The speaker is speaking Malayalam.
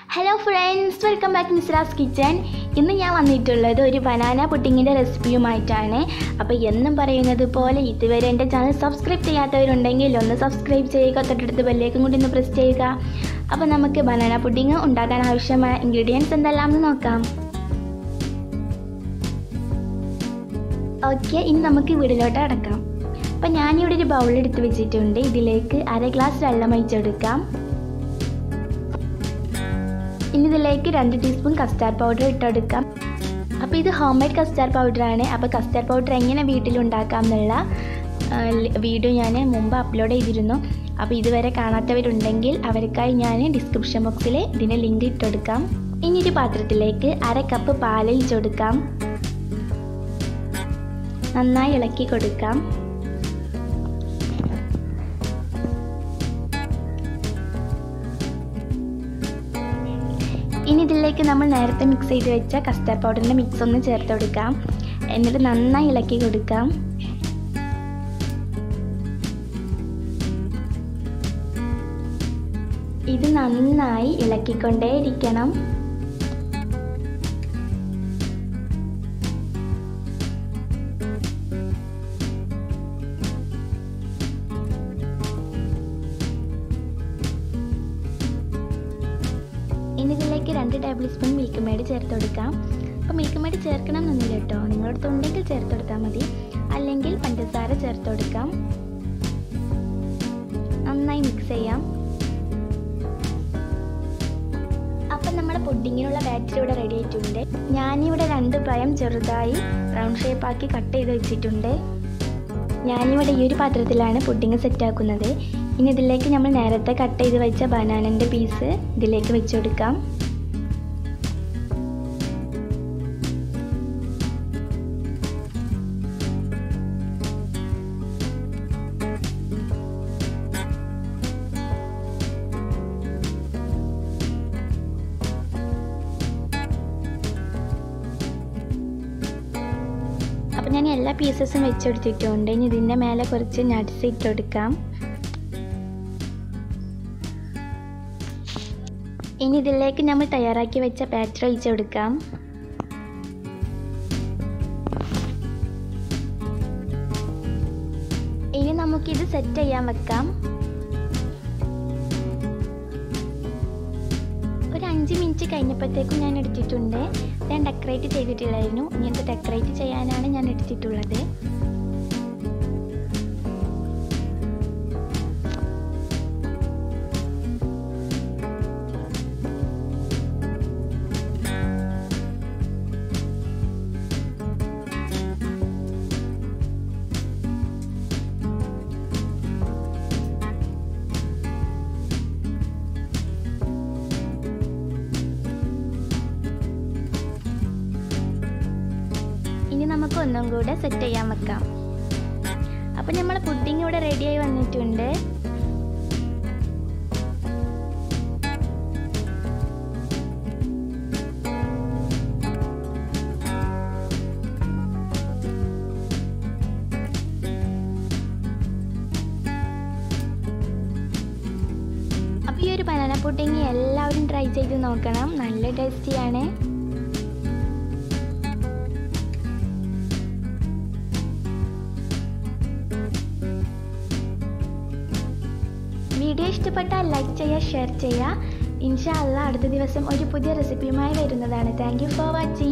hello friends welcome back Misra's kitchen ഇന്ന് ഞാൻ വന്നിട്ടുള്ളത് ഒരു ബനാന പുഡിങ്ങിൻ്റെ റെസിപ്പിയുമായിട്ടാണ് അപ്പോൾ എന്നും പറയുന്നത് പോലെ ഇതുവരെ എൻ്റെ ചാനൽ സബ്സ്ക്രൈബ് ചെയ്യാത്തവരുണ്ടെങ്കിൽ ഒന്ന് സബ്സ്ക്രൈബ് ചെയ്യുക തൊട്ടടുത്ത് ബെല്ലേക്കും കൂടി ഒന്ന് പ്രസ് ചെയ്യുക അപ്പോൾ നമുക്ക് ബനാന പുഡിങ് ഉണ്ടാക്കാൻ ആവശ്യമായ ഇൻഗ്രീഡിയൻസ് എന്തെല്ലാമെന്ന് നോക്കാം ഓക്കെ ഇനി നമുക്ക് വീടിലോട്ട് അടക്കാം അപ്പോൾ ഞാനിവിടെ ഒരു ബൗൾ എടുത്ത് വെച്ചിട്ടുണ്ട് ഇതിലേക്ക് അര ഗ്ലാസ് വെള്ളം ഒഴിച്ചെടുക്കാം ഇനി ഇതിലേക്ക് രണ്ട് ടീസ്പൂൺ കസ്റ്റാർഡ് പൗഡർ ഇട്ടെടുക്കാം അപ്പോൾ ഇത് ഹോം മെയ്ഡ് കസ്റ്റാർഡ് പൗഡറാണ് അപ്പോൾ കസ്റ്റാർഡ് പൗഡർ എങ്ങനെ വീട്ടിലുണ്ടാക്കാം എന്നുള്ള വീഡിയോ ഞാൻ മുമ്പ് അപ്ലോഡ് ചെയ്തിരുന്നു അപ്പോൾ ഇതുവരെ കാണാത്തവരുണ്ടെങ്കിൽ അവർക്കായി ഞാൻ ഡിസ്ക്രിപ്ഷൻ ബോക്സിൽ ഇതിൻ്റെ ലിങ്ക് ഇട്ടെടുക്കാം ഇനി ഒരു പാത്രത്തിലേക്ക് അര കപ്പ് പാലൊഴിച്ചെടുക്കാം നന്നായി ഇളക്കി കൊടുക്കാം ഇനി ഇതിലേക്ക് നമ്മൾ നേരത്തെ മിക്സ് ചെയ്ത് വെച്ച കസ്റ്റാർഡ് പൗഡറിൻ്റെ മിക്സ് ഒന്ന് ചേർത്ത് കൊടുക്കാം എന്നിട്ട് നന്നായി ഇളക്കി കൊടുക്കാം ഇത് നന്നായി ഇളക്കിക്കൊണ്ടേയിരിക്കണം ഇനി ഇതിലേക്ക് രണ്ട് ടേബിൾ സ്പൂൺ മിൽക്ക് മേഡ് ചേർത്ത് കൊടുക്കാം അപ്പോൾ മിൽക്ക് മേഡ് ചേർക്കണം എന്നൊന്നുമില്ല കേട്ടോ നിങ്ങളുടെ അടുത്ത് ഉണ്ടെങ്കിൽ ചേർത്ത് കൊടുത്താൽ മതി അല്ലെങ്കിൽ പഞ്ചസാര ചേർത്ത് കൊടുക്കാം നന്നായി മിക്സ് ചെയ്യാം അപ്പം നമ്മുടെ പുഡിങ്ങിനുള്ള ബാറ്ററി ഇവിടെ റെഡി ആയിട്ടുണ്ട് ഞാനിവിടെ രണ്ട് പഴം ചെറുതായി റൗണ്ട് ഷേപ്പാക്കി കട്ട് ചെയ്ത് വെച്ചിട്ടുണ്ട് ഞാനിവിടെ ഈ ഒരു പാത്രത്തിലാണ് പുഡിങ് സെറ്റാക്കുന്നത് ഇനി ഇതിലേക്ക് നമ്മൾ നേരത്തെ കട്ട് ചെയ്ത് വെച്ച ബനാനൻ്റെ പീസ് ഇതിലേക്ക് വെച്ച് കൊടുക്കാം അപ്പം ഞാൻ എല്ലാ പീസസും വെച്ചെടുത്തിട്ടുണ്ട് ഇനി ഇതിൻ്റെ മേലെ കുറച്ച് നട്ട്സ് ഇട്ടെടുക്കാം ഇനി ഇതിലേക്ക് നമ്മൾ തയ്യാറാക്കി വെച്ച ബാറ്റർ ഒഴിച്ചെടുക്കാം ഇനി നമുക്കിത് സെറ്റ് ചെയ്യാൻ വെക്കാം ഒരു അഞ്ച് മിനിറ്റ് കഴിഞ്ഞപ്പോഴത്തേക്കും ഞാൻ എടുത്തിട്ടുണ്ട് ഞാൻ ഡെക്കറേറ്റ് ചെയ്തിട്ടില്ലായിരുന്നു ഇങ്ങനത്തെ ഡെക്കറേറ്റ് ചെയ്യാനാണ് ഞാൻ എടുത്തിട്ടുള്ളത് ഇനി നമുക്ക് ഒന്നും കൂടെ സെറ്റ് ചെയ്യാൻ വെക്കാം അപ്പം നമ്മൾ പുഡിങ് ഇവിടെ റെഡിയായി വന്നിട്ടുണ്ട് അപ്പോൾ ഈ ഒരു ബനാന പുഡിങ് എല്ലാവരും ട്രൈ ചെയ്ത് നോക്കണം നല്ല ടേസ്റ്റിയാണ് വീഡിയോ ഇഷ്ടപ്പെട്ടാൽ ലൈക്ക് ചെയ്യുക ഷെയർ ചെയ്യുക ഇൻഷാ അല്ല അടുത്ത ദിവസം ഒരു പുതിയ റെസിപ്പിയുമായി വരുന്നതാണ് താങ്ക് യു ഫോർ വാച്ചിങ്